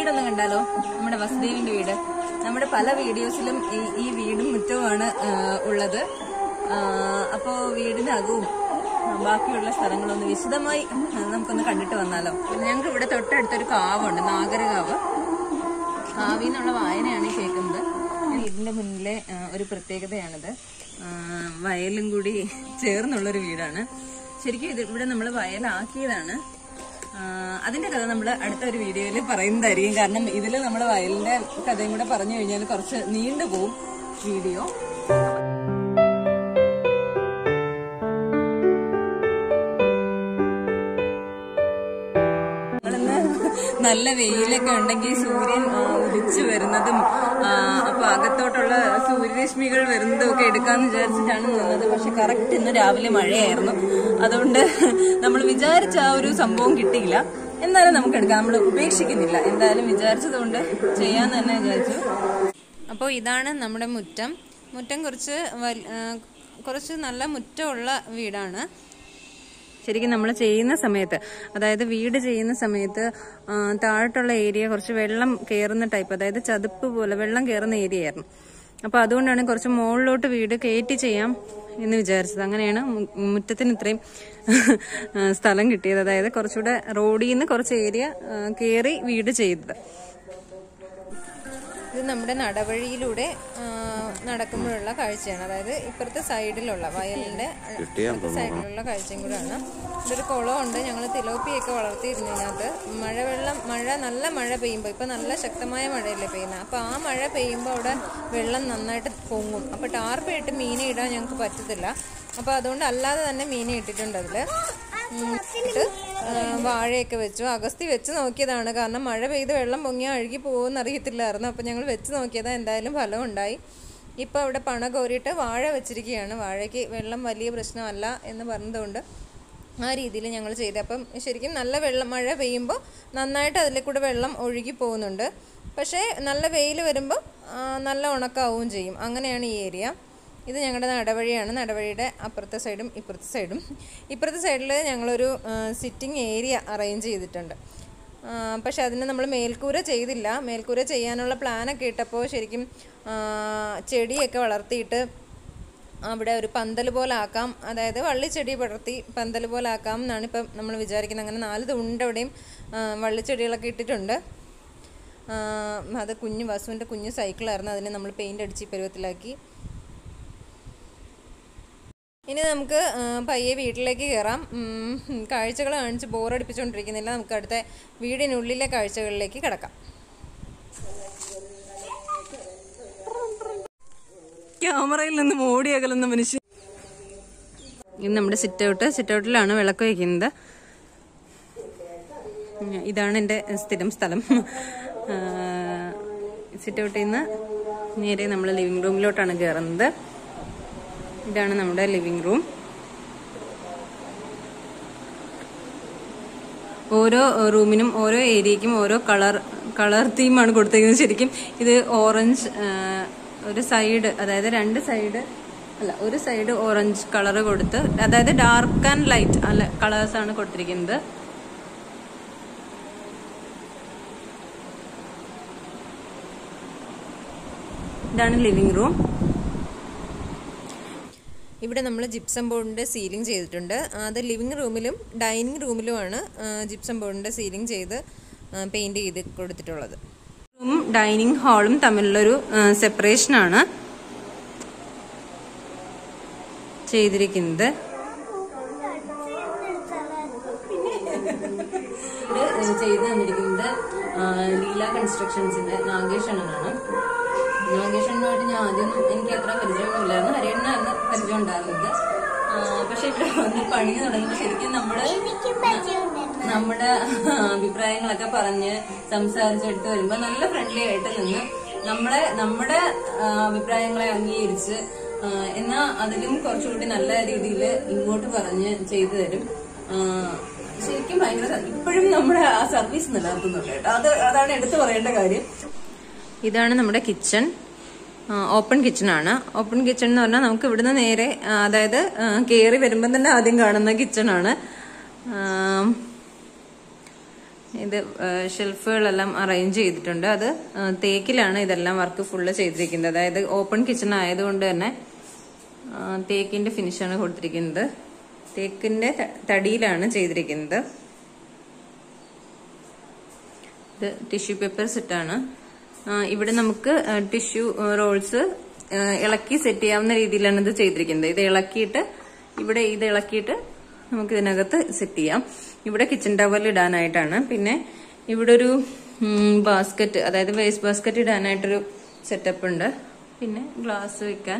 വീടൊന്ന് കണ്ടാലോ നമ്മുടെ വസുദേവിന്റെ വീട് നമ്മുടെ പല വീഡിയോസിലും ഈ ഈ വീടും മുറ്റവുമാണ് ആ, ഉള്ളത് ആ, അപ്പോ വീടിനകവും ആ, ബാക്കിയുള്ള സ്ഥലങ്ങളൊന്ന് വിശദമായി ആ, നമുക്കൊന്ന് കണ്ടിട്ട് വന്നാലോ ഞങ്ങൾക്ക് ഇവിടെ തൊട്ടടുത്തൊരു കാവുണ്ട് നാഗരകാവ് ഭാവി എന്നുള്ള വായനയാണ് ഈ കേൾക്കുന്നത് വീടിന്റെ മുന്നിലെ ആ, ഒരു പ്രത്യേകതയാണിത് ആ, വയലും കൂടി ചേർന്നുള്ളൊരു വീടാണ് ശരിക്കും ഇത് ഇവിടെ നമ്മൾ വയലാക്കിയതാണ് ആ, അതിന്റെ കഥ നമ്മൾ അടുത്ത ഒരു വീഡിയോയിൽ പറയുന്നതായിരിക്കും കാരണം ഇതിൽ നമ്മൾ വയലിന്റെ കഥയും കൂടെ പറഞ്ഞു കഴിഞ്ഞാൽ കുറച്ച് നീണ്ടുപോകും വീഡിയോ നമ്മളിന്ന് നല്ല വെയിലൊക്കെ ഉണ്ടെങ്കിൽ സൂര്യൻ ആ, ഉദിച്ചു വരുന്നതും ആ, അപ്പൊ അകത്തോട്ടുള്ള സൂര്യരശ്മികൾ വരുന്നതും ഒക്കെ എടുക്കാന്ന് വിചാരിച്ചിട്ടാണ് നിന്നത് പക്ഷെ കറക്റ്റ് ഇന്ന് രാവിലെ മഴയായിരുന്നു അതുകൊണ്ട് നമ്മൾ വിചാരിച്ച ആ ഒരു സംഭവം കിട്ടിയില്ല എന്നാലും നമുക്ക് എടുക്കാം നമ്മൾ ഉപേക്ഷിക്കുന്നില്ല എന്തായാലും വിചാരിച്ചത് കൊണ്ട് ചെയ്യാന്ന് തന്നെ വിചാരിച്ചു അപ്പോൾ ഇതാണ് നമ്മുടെ മുറ്റം മുറ്റം കുറച്ച് വൽ- ആ, കുറച്ച് നല്ല മുറ്റമുള്ള വീടാണ് ശരിക്കും നമ്മൾ ചെയ്യുന്ന സമയത്ത് അതായത് വീട് ചെയ്യുന്ന സമയത്ത് ആ, താഴോട്ടുള്ള ഏരിയ കുറച്ച് വെള്ളം കയറുന്ന ടൈപ്പ് അതായത് ചതുപ്പ് പോലെ വെള്ളം കയറുന്ന ഏരിയ ആയിരുന്നു അപ്പൊ അതുകൊണ്ടാണ് കുറച്ച് മുകളിലോട്ട് വീട് കയറ്റി ചെയ്യാം എന്ന് വിചാരിച്ചത് അങ്ങനെയാണ് മു- മുറ്റത്തിന് ഇത്രയും ആ, സ്ഥലം കിട്ടിയത് അതായത് കുറച്ചുകൂടെ റോഡിൽ നിന്ന് കുറച്ച് ഏരിയ കയറി വീട് ചെയ്തത് ഇത് നമ്മുടെ നടവഴിയിലൂടെ ആ, നടക്കുമ്പോഴുള്ള കാഴ്ചയാണ് അതായത് ഇപ്പുറത്തെ സൈഡിലുള്ള വയലിന്റെ ഇപ്പുറത്തെ സൈഡിലുള്ള കാഴ്ചയും കൂടെയാണ് ഇതൊരു കുളമുണ്ട് ഞങ്ങൾ തിലോപ്പിയൊക്കെ വളർത്തിയിരുന്നു ഇതിനകത്ത് മഴവെള്ളം മഴ നല്ല മഴ പെയ്യുമ്പോൾ ഇപ്പൊ നല്ല ശക്തമായ മഴയല്ലേ പെയ്യുന്നത് അപ്പൊ ആ മഴ പെയ്യുമ്പോൾ അവിടെ വെള്ളം നന്നായിട്ട് പൊങ്ങും അപ്പൊ ടാർപ്പിട്ട് മീനെ ഇടാൻ ഞങ്ങൾക്ക് പറ്റത്തില്ല അപ്പൊ അതുകൊണ്ട് അല്ലാതെ തന്നെ മീനെ ഇട്ടിട്ടുണ്ട് അതില് ഉം, ഇട്ട് ആ, വാഴയൊക്കെ വെച്ചു അഗസ്തി വെച്ച് നോക്കിയതാണ് കാരണം മഴ പെയ്ത് വെള്ളം പൊങ്ങിയാൽ അഴുകി പോകുമെന്ന് അറിയത്തില്ലായിരുന്നു അപ്പം ഞങ്ങൾ വെച്ച് നോക്കിയതാ എന്തായാലും ഫലം ഉണ്ടായി ഇപ്പോൾ അവിടെ പണ കോരിയിട്ട് വാഴ വെച്ചിരിക്കുകയാണ് വാഴയ്ക്ക് വെള്ളം വലിയ പ്രശ്നമല്ല എന്ന് പറഞ്ഞതുകൊണ്ട് ആ രീതിയിൽ ഞങ്ങൾ ചെയ്തത് അപ്പം ശരിക്കും നല്ല വെള്ളം മഴ പെയ്യുമ്പോൾ നന്നായിട്ട് അതിലെ കൂടെ വെള്ളം ഒഴുകി പോകുന്നുണ്ട് പക്ഷേ നല്ല വെയിൽ വരുമ്പോൾ ആ, നല്ല ഉണക്കാവുകയും ചെയ്യും അങ്ങനെയാണ് ഈ ഏരിയ ഇത് ഞങ്ങളുടെ നടവഴിയാണ് നടവഴിയുടെ അപ്പുറത്തെ സൈഡും ഇപ്പുറത്തെ സൈഡും ഇപ്പുറത്തെ സൈഡിൽ ഞങ്ങളൊരു സിറ്റിംഗ് ഏരിയ അറേഞ്ച് ചെയ്തിട്ടുണ്ട് ആ, പക്ഷെ അതിന് നമ്മൾ മേൽക്കൂര ചെയ്തില്ല മേൽക്കൂര ചെയ്യാനുള്ള പ്ലാനൊക്കെ ഇട്ടപ്പോൾ ശരിക്കും ആ, ചെടിയൊക്കെ വളർത്തിയിട്ട് അവിടെ ഒരു പന്തൽ പോലെ ആക്കാം അതായത് വള്ളിച്ചെടി പടർത്തി പന്തൽ പോലെ ആക്കാം എന്നാണ് ഇപ്പം നമ്മൾ വിചാരിക്കുന്നത് അങ്ങനെ നാല് തുണ്ട് അവിടെയും ആ, വള്ളിച്ചെടികളൊക്കെ ഇട്ടിട്ടുണ്ട് ആ, അത് കുഞ്ഞ് വസുവിൻ്റെ കുഞ്ഞ് സൈക്കിളായിരുന്നു അതിനെ നമ്മൾ പെയിൻ്റ് അടിച്ച് ഈ പരുവത്തിലാക്കി ഇനി നമുക്ക് ആ, പയ്യെ വീട്ടിലേക്ക് കയറാം ഉം, കാഴ്ചകൾ കാണിച്ച് ബോറടിപ്പിച്ചുകൊണ്ടിരിക്കുന്നില്ല നമുക്ക് അടുത്ത വീടിനുള്ളിലെ കാഴ്ചകളിലേക്ക് കിടക്കാം ക്യാമറയിൽ നിന്ന് മോടി അകലുന്ന മനുഷ്യൻ ഇത് നമ്മുടെ സിറ്റ് ഔട്ട് സിറ്റ് ഔട്ടിലാണ് വിളക്ക് വയ്ക്കുന്നത് ഉം, ഇതാണ് എൻ്റെ സ്ഥിരം സ്ഥലം സിറ്റ് ഔട്ടിൽ നിന്ന് നേരെ നമ്മൾ ലിവിങ് റൂമിലോട്ടാണ് കയറുന്നത് ഇതാണ് നമ്മുടെ ലിവിങ് റൂം ഓരോ റൂമിനും ഓരോ ഏരിയയ്ക്കും ഓരോ കളർ കളർ തീമാണ് കൊടുത്തിരിക്കുന്നത് ശരിക്കും ഇത് ഓറഞ്ച് ആ, ഒരു സൈഡ് അതായത് രണ്ട് സൈഡ് അല്ല ഒരു സൈഡ് ഓറഞ്ച് കളർ കൊടുത്ത് അതായത് ഡാർക്ക് ആൻഡ് ലൈറ്റ് അല്ല കളേഴ്സ് ആണ് കൊടുത്തിരിക്കുന്നത് ഇതാണ് ലിവിങ് റൂം ഇവിടെ നമ്മൾ ജിപ്സം ബോർഡിൻ്റെ സീലിംഗ് ചെയ്തിട്ടുണ്ട് അത് ലിവിങ് റൂമിലും ഡൈനിങ് റൂമിലുമാണ് ജിപ്സം ബോർഡിൻ്റെ സീലിംഗ് ചെയ്ത് പെയിൻറ് ചെയ്ത് കൊടുത്തിട്ടുള്ളത് റൂമും ഡൈനിങ് ഹാളും തമ്മിലുള്ളൊരു സെപ്പറേഷനാണ് ചെയ്തിരിക്കുന്നത് ഇത് ചെയ്തു തന്നിരിക്കുന്നത് ലീല കൺസ്ട്രക്ഷൻസിന്റെ നാഗേഷ് അണ്ണനാണ് നാഗേഷ് അണ്ണനുമായിട്ട് ഞാൻ ആദ്യം എനിക്ക് അത്ര പരിചയമൊന്നുമില്ലായിരുന്നു ഹരിയണ്ണായിരുന്നു പരിചയം ഉണ്ടായിരുന്നത് ആ, പക്ഷെ ഇവിടെ വന്ന് പണി തുടങ്ങുമ്പോൾ ശരിക്കും നമ്മുടെ നമ്മുടെ അഭിപ്രായങ്ങളൊക്കെ പറഞ്ഞ് സംസാരിച്ചെടുത്ത് വരുമ്പോ നല്ല ഫ്രണ്ട്ലി ആയിട്ട് നിന്ന് നമ്മളെ നമ്മുടെ ആ, അഭിപ്രായങ്ങളെ അംഗീകരിച്ച് ആ, എന്നാ അതിലും കുറച്ചുകൂടി നല്ല രീതിയിൽ ഇങ്ങോട്ട് പറഞ്ഞ് ചെയ്തു തരും ആ, ശരിക്കും ഭയങ്കര സ- ഇപ്പോഴും നമ്മുടെ ആ സർവീസ് നിലനിർത്തുന്നുണ്ട് കേട്ടോ അത് അതാണ് എടുത്തു പറയേണ്ട കാര്യം ഇതാണ് നമ്മുടെ കിച്ചൺ ഓപ്പൺ കിച്ചൺ ആണ് ഓപ്പൺ കിച്ചൺ എന്ന് പറഞ്ഞാൽ നമുക്ക് ഇവിടുന്ന് നേരെ ആ, അതായത് കയറി വരുമ്പം തന്നെ ആദ്യം കാണുന്ന കിച്ചൺ ആണ് ഇത് ഷെൽഫുകളെല്ലാം അറേഞ്ച് ചെയ്തിട്ടുണ്ട് അത് ആ, തേക്കിലാണ് ഇതെല്ലാം വർക്ക് ഫുള്ള് ചെയ്തിരിക്കുന്നത് അതായത് ഓപ്പൺ കിച്ചൺ ആയതുകൊണ്ട് തന്നെ ആ, തേക്കിന്റെ ഫിനിഷാണ് കൊടുത്തിരിക്കുന്നത് തേക്കിന്റെ ത- തടിയിലാണ് ചെയ്തിരിക്കുന്നത് ഇത് ടിഷ്യൂ പേപ്പർ സെറ്റാണ് ഇവിടെ നമുക്ക് ടിഷ്യൂ റോൾസ് ഇളക്കി സെറ്റ് ചെയ്യാവുന്ന രീതിയിലാണ് ഇത് ചെയ്തിരിക്കുന്നത് ഇത് ഇളക്കിയിട്ട് ഇവിടെ ഇത് ഇളക്കിയിട്ട് നമുക്ക് ഇതിനകത്ത് സെറ്റ് ചെയ്യാം ഇവിടെ കിച്ചൺ ടവൽ ഇടാനായിട്ടാണ് പിന്നെ ഇവിടെ ഒരു ബാസ്ക്കറ്റ് അതായത് വേസ്റ്റ് ബാസ്ക്കറ്റ് ഇടാനായിട്ടൊരു സെറ്റപ്പ് ഉണ്ട് പിന്നെ ഗ്ലാസ് വെക്കാൻ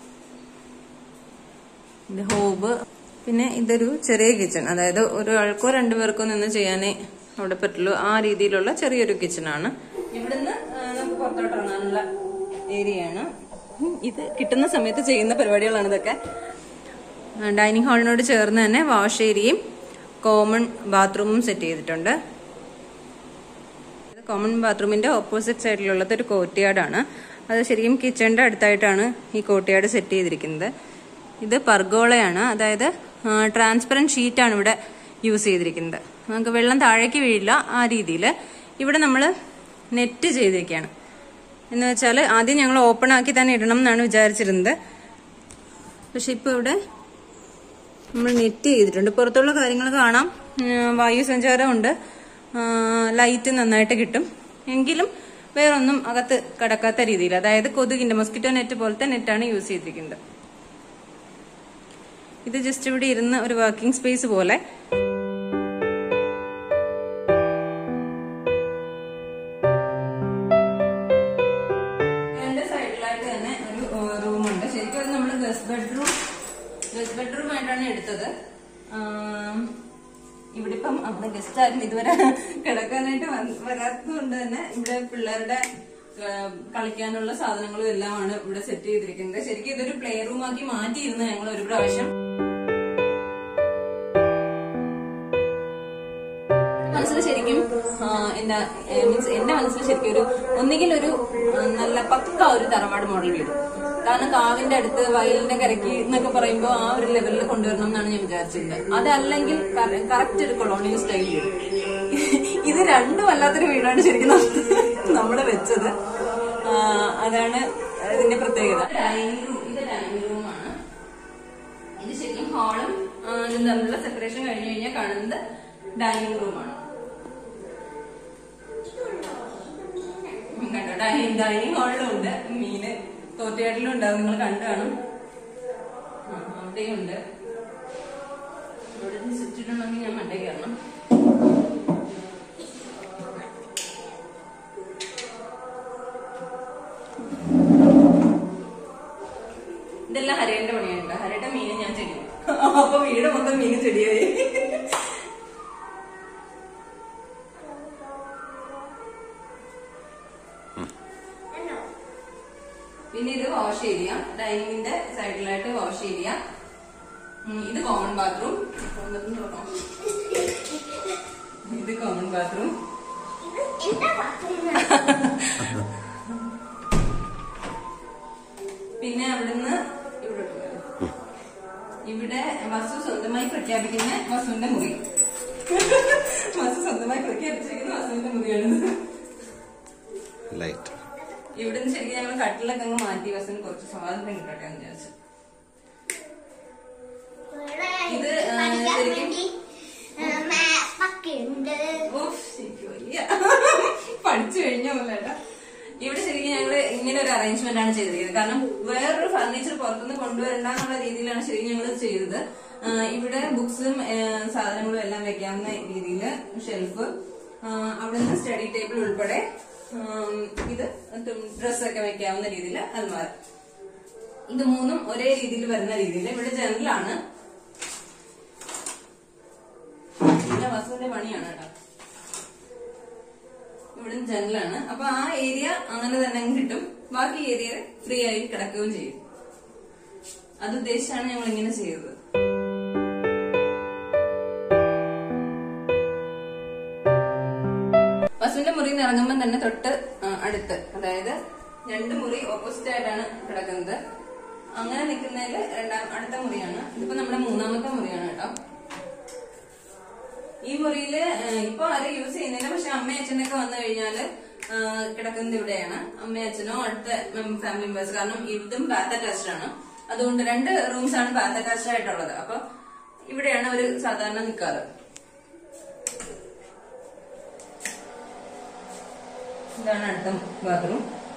ഇത് ഹോബ് പിന്നെ ഇതൊരു ചെറിയ കിച്ചൺ അതായത് ഒരാൾക്കോ രണ്ടുപേർക്കോ നിന്ന് ചെയ്യാനേ അവിടെ പറ്റുള്ളൂ ആ രീതിയിലുള്ള ചെറിയൊരു കിച്ചൺ ആണ് ഇവിടുന്ന് ആ, നമുക്ക് പുറത്തോട്ട് ഇറങ്ങാനുള്ള ഏരിയ ആണ് ഉം, ഇത് കിട്ടുന്ന സമയത്ത് ചെയ്യുന്ന പരിപാടികളാണ് ഇതൊക്കെ ഡൈനിങ് ഹാളിനോട് ചേർന്ന് തന്നെ വാഷ് ഏരിയയും കോമൺ ബാത്റൂമും സെറ്റ് ചെയ്തിട്ടുണ്ട് ഇത് കോമൺ ബാത്റൂമിന്റെ ഓപ്പോസിറ്റ് സൈഡിലുള്ളത് ഒരു കോർട്ട്യാർഡാണ് അത് ശരിക്കും കിച്ചണിന്റെ അടുത്തായിട്ടാണ് ഈ കോർട്ട്യാർഡ് സെറ്റ് ചെയ്തിരിക്കുന്നത് ഇത് പർഗോളയാണ് അതായത് ട്രാൻസ്പെറന്റ് ഷീറ്റാണ് ഇവിടെ യൂസ് ചെയ്തിരിക്കുന്നത് നമുക്ക് വെള്ളം താഴേക്ക് വീഴില്ല ആ രീതിയിൽ ഇവിടെ നമ്മൾ നെറ്റ് ചെയ്തിരിക്കുകയാണ് എന്ന് വെച്ചാൽ ആദ്യം ഞങ്ങൾ ഓപ്പൺ ആക്കി തന്നെ ഇടണം എന്നാണ് വിചാരിച്ചിരുന്നത് പക്ഷെ ഇപ്പൊ ഇവിടെ നമ്മൾ നെറ്റ് ചെയ്തിട്ടുണ്ട് പുറത്തുള്ള കാര്യങ്ങൾ കാണാം ഉം, വായു സഞ്ചാരമുണ്ട് ലൈറ്റ് നന്നായിട്ട് കിട്ടും എങ്കിലും വേറൊന്നും അകത്ത് കടക്കാത്ത രീതിയിൽ അതായത് കൊതുകിന്റെ മൊസ്കിറ്റോ നെറ്റ് പോലത്തെ നെറ്റാണ് യൂസ് ചെയ്തിരിക്കുന്നത് ഇത് ജസ്റ്റ് ഇവിടെ ഇരുന്ന് ഒരു വർക്കിംഗ് സ്പേസ് പോലെ രണ്ട് സൈഡിലായിട്ട് തന്നെ ഒരു റൂമുണ്ട് ശരിക്കും അത് നമ്മൾ ഗസ്റ്റ് ബെഡ്റൂം ഗസ്റ്റ് ബെഡ്റൂം ആയിട്ടാണ് എടുത്തത് ആം, ഇവിടെ ഇപ്പം അവിടെ ഗസ്റ്റ് ആരും ഇതുവരെ കിടക്കാനായിട്ട് വന്ന് വരാത്തതുകൊണ്ട് തന്നെ ഇവിടെ പിള്ളേരുടെ ആ, കളിക്കാനുള്ള സാധനങ്ങളും എല്ലാമാണ് ഇവിടെ സെറ്റ് ചെയ്തിരിക്കുന്നത് ശരിക്കും ഇതൊരു പ്ലേ റൂം ആക്കി മാറ്റിയിരുന്നു ഞങ്ങൾ ഒരു പ്രാവശ്യം മനസ്സിൽ ശരിക്കും ആ, എന്താ മീൻസ് എന്റെ മനസ്സിൽ ശരിക്കും ഒരു ഒന്നുകിൽ ഒരു ആ, നല്ല പക്ക ഒരു തറവാട് മോഡൽ വീട് കാരണം കാവിന്റെ അടുത്ത് വയലിന്റെ കരയ്ക്ക് എന്നൊക്കെ പറയുമ്പോൾ ആ ഒരു ലെവലിൽ കൊണ്ടുവരണം എന്നാണ് ഞാൻ വിചാരിച്ചിരുന്നത് അതല്ലെങ്കിൽ കറക്റ്റ് ഒരു കൊളോണിയൽ സ്റ്റൈൽ വീട് ഇത് രണ്ടും അല്ലാത്തൊരു വീടാണ് ശരിക്കും നമ്മൾ വെച്ചത് ആ, അതാണ് ഇതിന്റെ പ്രത്യേകത ഡൈനിങ് റൂം ഇത് ഡൈനിങ് റൂമാണ് ഇത് ശരിക്കും ഹാളും ഇതും തമ്മിലുള്ള സെപ്പറേഷൻ കഴിഞ്ഞു കഴിഞ്ഞാൽ കാണുന്നത് ഡൈനിങ് റൂമാണ് കണ്ടോ ഡൈനിങ് ഡൈനിങ് ഹാളിലും ഉണ്ട് മീന് തോറ്റയാട്ടിലും ഉണ്ടാവും നിങ്ങൾ കണ്ടു കാണും ആ, അവിടെയും ഉണ്ട് ഇവിടെ നിന്ന് സ്വിച്ച് ഇടണമെങ്കിൽ ഞാൻ മണ്ടേ കയറണം ഇതെല്ലാം ഹരേന്റെ പണിയാണ് ഹരയുടെ മീന് ഞാൻ ചെടി അപ്പൊ വീട് മൊത്തം മീന് ചെടിയായി പിന്നെ ഇത് വാഷ് ഏരിയ ഡൈനിങ്ങിന്റെ സൈഡിലായിട്ട് വാഷ് ഏരിയ ഉം, ഇത് കോമൺ ബാത്റൂം ഇത് കോമൺ ബാത്റൂം പിന്നെ അവിടുന്ന് ഇവിടെ ഇട്ടു. ഇവിടെ വസു സ്വന്തമായി പ്രഖ്യാപിക്കുന്ന വസുവിന്റെ മുറി വസു സ്വന്തമായി പ്രഖ്യാപിച്ചിരിക്കുന്ന വസുവിന്റെ മുറിയാണ് ലൈറ്റ് ഇവിടുന്ന് ശരിക്കും ഞങ്ങൾ കട്ടിലൊക്കെ അങ്ങ് മാറ്റി വസുവിന് കുറച്ച് സ്വാതന്ത്ര്യം കിട്ടട്ടെ എന്ന് വിചാരിച്ചു ഇത്, ആ, ശരിക്കും- ഉഫ്, ശരിക്കും വയ്യ. പഠിച്ചു കഴിഞ്ഞ പോലെടാ ഇവിടെ ശരിക്കും ഞങ്ങള് ഇങ്ങനെ ഒരു അറേഞ്ച്മെന്റ് ആണ് ചെയ്തിരിക്കുന്നത് കാരണം വേറൊരു ഫർണിച്ചർ പുറത്തുനിന്ന് കൊണ്ടുവരണ്ട എന്നുള്ള രീതിയിലാണ് ശരിക്കും ഞങ്ങൾ ചെയ്തത് ആ, ഇവിടെ ബുക്സും സാധനങ്ങളും എല്ലാം വെക്കാവുന്ന രീതിയിൽ ഷെൽഫ് അവിടുന്ന് സ്റ്റഡി ടേബിൾ ഉൾപ്പെടെ ആം, ഇത് ഡ്രസ്സൊക്കെ വെക്കാവുന്ന രീതിയിൽ അൽമാര ഇത് മൂന്നും ഒരേ രീതിയിൽ വരുന്ന രീതിയിൽ ഇവിടെ ജനറലാണ് പിന്നെ വസുവിന്റെ പണിയാണ് കേട്ടോ ഇവിടുന്ന് ജനലാണ് അപ്പൊ ആ ഏരിയ അങ്ങനെ തന്നെ അങ്ങ് കിട്ടും ബാക്കി ഏരിയ ഫ്രീ ആയി കിടക്കുകയും ചെയ്യും അത് ഉദ്ദേശിച്ചാണ് ഞങ്ങൾ ഇങ്ങനെ ചെയ്തത് വസുവിന്റെ മുറിയിൽ നിന്ന് ഇറങ്ങുമ്പോൾ തന്നെ തൊട്ട് ആ, അടുത്ത് അതായത് രണ്ട് മുറി ഓപ്പോസിറ്റ് ആയിട്ടാണ് കിടക്കുന്നത് അങ്ങനെ നിൽക്കുന്നതിൽ രണ്ടാം അടുത്ത മുറിയാണ് ഇതിപ്പോ നമ്മുടെ മൂന്നാമത്തെ മുറിയാണ് കേട്ടോ ഈ മുറിയില് ഏഹ്, ഇപ്പൊ ആരും യൂസ് ചെയ്യുന്നില്ല പക്ഷെ അമ്മയും അച്ഛനൊക്കെ വന്നു കഴിഞ്ഞാല് ഏഹ്, കിടക്കുന്നത് ഇവിടെയാണ് അമ്മയും അച്ഛനോ അടുത്ത ഫാമിലി മെമ്പേഴ്സ് കാരണം ഇതും ബാത്ത് അറ്റാച്ച്ഡ് ആണ് അതുകൊണ്ട് രണ്ട് റൂംസ് ആണ് ബാത്ത് അറ്റാച്ച്ഡ് ആയിട്ടുള്ളത് അപ്പൊ ഇവിടെയാണ് അവര് സാധാരണ നിൽക്കാറ് ഇതാണ് അടുത്ത ബാത്റൂം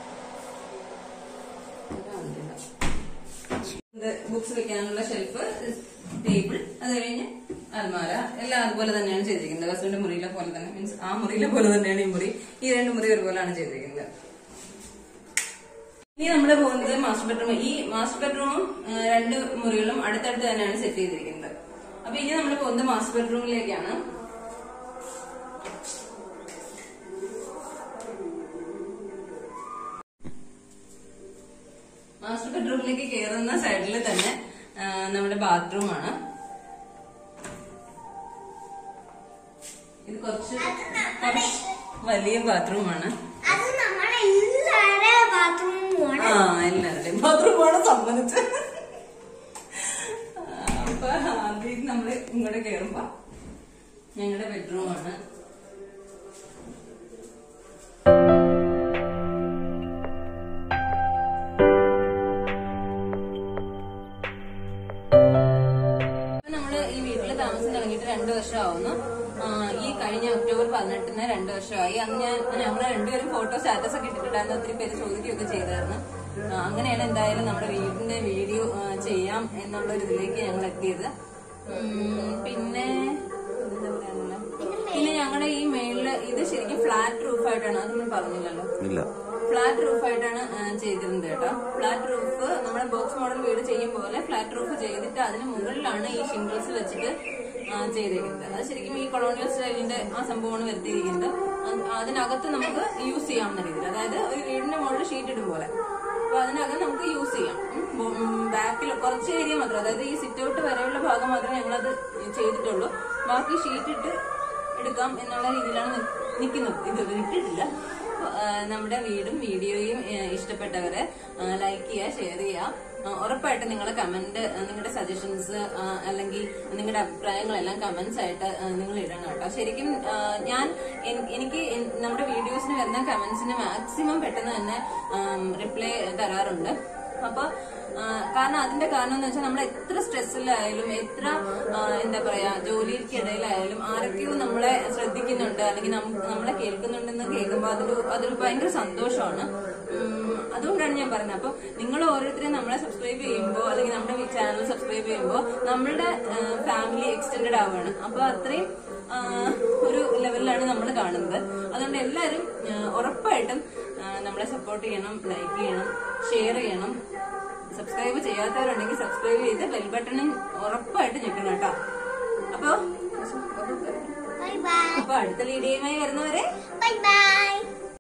ഇത് ബുക്സ് വെക്കാനുള്ള ഷെൽഫ് ടേബിൾ അത് കഴിഞ്ഞ് അൽമാര എല്ലാം അതുപോലെ തന്നെയാണ് ചെയ്തിരിക്കുന്നത് ബസ്സിന്റെ മുറിയിലെ പോലെ തന്നെ മീൻസ് ആ മുറിയിലെ പോലെ തന്നെയാണ് ഈ മുറി ഈ രണ്ട് മുറി ഒരുപോലെയാണ് ചെയ്തിരിക്കുന്നത് ഇനി നമ്മൾ പോകുന്നത് മാസ്റ്റർ ബെഡ്റൂം ഈ മാസ്റ്റർ ബെഡ്റൂമും ഏഹ്, രണ്ട് മുറികളും അടുത്തടുത്ത് തന്നെയാണ് സെറ്റ് ചെയ്തിരിക്കുന്നത് അപ്പൊ ഇനി നമ്മൾ പോകുന്നത് മാസ്റ്റർ ബെഡ്റൂമിലേക്കാണ് മാസ്റ്റർ ബെഡ്റൂമിലേക്ക് കയറുന്ന സൈഡിൽ തന്നെ ആ, നമ്മുടെ ബാത്റൂം ആണ് ഇത് കുറച്ച് കുറച്ച് വലിയ ബാത്റൂം ആണ് അത് നമ്മുടെ എല്ലാവരുടെ ബാത്റൂമാണ് ആ എല്ലാവരുടെയും ബാത്റൂം ആണ് സംബന്ധിച്ച് അപ്പൊ ആദ്യം നമ്മള് ഇങ്ങോട്ട് കയറുമ്പോ ഞങ്ങളുടെ ബെഡ്റൂം ആണ് ഇപ്പൊ നമ്മള് ഈ വീട്ടിൽ താമസം തുടങ്ങിയിട്ട് രണ്ടു വർഷമാവുന്നു ആ, ഈ കഴിഞ്ഞ ഒക്ടോബർ പതിനെട്ടിന് രണ്ടു വർഷമായി അന്ന് ഞാൻ ഞങ്ങൾ രണ്ടുപേരും ഫോട്ടോ സ്റ്റാറ്റസ് ഒക്കെ ഇട്ടിട്ടുണ്ടായിരുന്നു ഒത്തിരി പേര് ചോദിക്കുകയൊക്കെ ചെയ്തായിരുന്നു ആ, അങ്ങനെയാണ് എന്തായാലും നമ്മുടെ വീടിന്റെ വീഡിയോ ആ, ചെയ്യാം എന്നുള്ള ഒരു ഇതിലേക്ക് ഞങ്ങൾ എത്തിയത് ഉം, പിന്നെ എന്താ പറയാനുള്ളത്? പിന്നെ ഞങ്ങളുടെ ഈ മേളില് ഇത് ശരിക്കും ഫ്ലാറ്റ് റൂഫ് ആയിട്ടാണ് അത് നമ്മൾ പറഞ്ഞില്ലല്ലോ ഇല്ല ഫ്ലാറ്റ് റൂഫ് ആയിട്ടാണ് ആ, ചെയ്തിരുന്നത് കേട്ടോ ഫ്ലാറ്റ് റൂഫ് നമ്മുടെ ബോക്സ് മോഡൽ വീട് ചെയ്യും പോലെ ഫ്ലാറ്റ് റൂഫ് ചെയ്തിട്ട് അതിന് മുകളിലാണ് ഈ ഷിംഗിൾസ് വെച്ചിട്ട് ആ, ചെയ്തിരിക്കുന്നത് അത് ശരിക്കും ഈ കൊളോണിയൽ സ്റ്റൈലിന്റെ ആ സംഭവമാണ് വരുത്തിയിരിക്കുന്നത് അത് അതിനകത്ത് നമുക്ക് യൂസ് ചെയ്യാവുന്ന രീതിയിൽ അതായത് ഒരു വീടിന്റെ മുകളിൽ ഷീറ്റ് ഇടും പോലെ അപ്പൊ അതിനകം നമുക്ക് യൂസ് ചെയ്യാം ബാക്കിൽ കുറച്ച് ഏരിയ മാത്രം അതായത് ഈ സിറ്റ് ഔട്ട് വരെയുള്ള ഭാഗം മാത്രമേ ഞങ്ങളത് ചെയ്തിട്ടുള്ളൂ ബാക്കി ഷീറ്റ് ഇട്ട് എടുക്കാം എന്നുള്ള രീതിയിലാണ് നിൽക്കുന്നത് ഇത് ഇട്ടിട്ടില്ല അപ്പൊ, ആ, നമ്മുടെ വീടും വീഡിയോയും ആ, ഇഷ്ടപ്പെട്ടവര് ലൈക്ക് ചെയ്യുക ഷെയർ ചെയ്യുക ആ, ഉറപ്പായിട്ടും നിങ്ങളുടെ കമന്റ് നിങ്ങളുടെ സജഷൻസ് അല്ലെങ്കിൽ നിങ്ങളുടെ അഭിപ്രായങ്ങളെല്ലാം കമന്റ്സ് ആയിട്ട് ആ, നിങ്ങൾ ഇടണം കേട്ടോ ശരിക്കും ആ, ഞാൻ എൻ- എനിക്ക് എൻ- നമ്മുടെ വീഡിയോസിന് വരുന്ന കമന്റ്സിന് മാക്സിമം പെട്ടെന്ന് തന്നെ റിപ്ലൈ തരാറുണ്ട് അപ്പൊ ആ, കാരണം അതിന്റെ കാരണം എന്ന് വെച്ചാൽ നമ്മൾ എത്ര സ്ട്രെസ്സിലായാലും എത്ര ആ, എന്താ പറയാ ജോലിക്കിടയിലായാലും ആരൊക്കെയോ നമ്മളെ ശ്രദ്ധിക്കുന്നുണ്ട് അല്ലെങ്കിൽ നം- നമ്മളെ കേൾക്കുന്നുണ്ടെന്ന് കേൾക്കുമ്പോൾ അതൊരു അതൊരു ഭയങ്കര സന്തോഷമാണ് ഉം, അതുകൊണ്ടാണ് ഞാൻ പറഞ്ഞത് അപ്പൊ നിങ്ങൾ ഓരോരുത്തരും നമ്മളെ സബ്സ്ക്രൈബ് ചെയ്യുമ്പോൾ അല്ലെങ്കിൽ നമ്മുടെ ചാനൽ സബ്സ്ക്രൈബ് ചെയ്യുമ്പോൾ നമ്മളുടെ ഫാമിലി എക്സ്റ്റെൻഡഡ് ആവുകയാണ് അപ്പൊ അത്രയും ആ, ഒരു ലെവലിലാണ് നമ്മൾ കാണുന്നത് അതുകൊണ്ട് എല്ലാവരും ആ, ഉറപ്പായിട്ടും ആ, നമ്മളെ സപ്പോർട്ട് ചെയ്യണം ലൈക്ക് ചെയ്യണം ഷെയർ ചെയ്യണം സബ്സ്ക്രൈബ് ചെയ്യാത്തവരുണ്ടെങ്കിൽ സബ്സ്ക്രൈബ് ചെയ്ത് ബെൽ ബട്ടണും ഉറപ്പായിട്ട് ഞെക്കണം കേട്ടോ അപ്പൊ ബൈ ബൈ അപ്പൊ അടുത്ത വീഡിയോയുമായി വരുന്നവരെ ബൈ ബൈ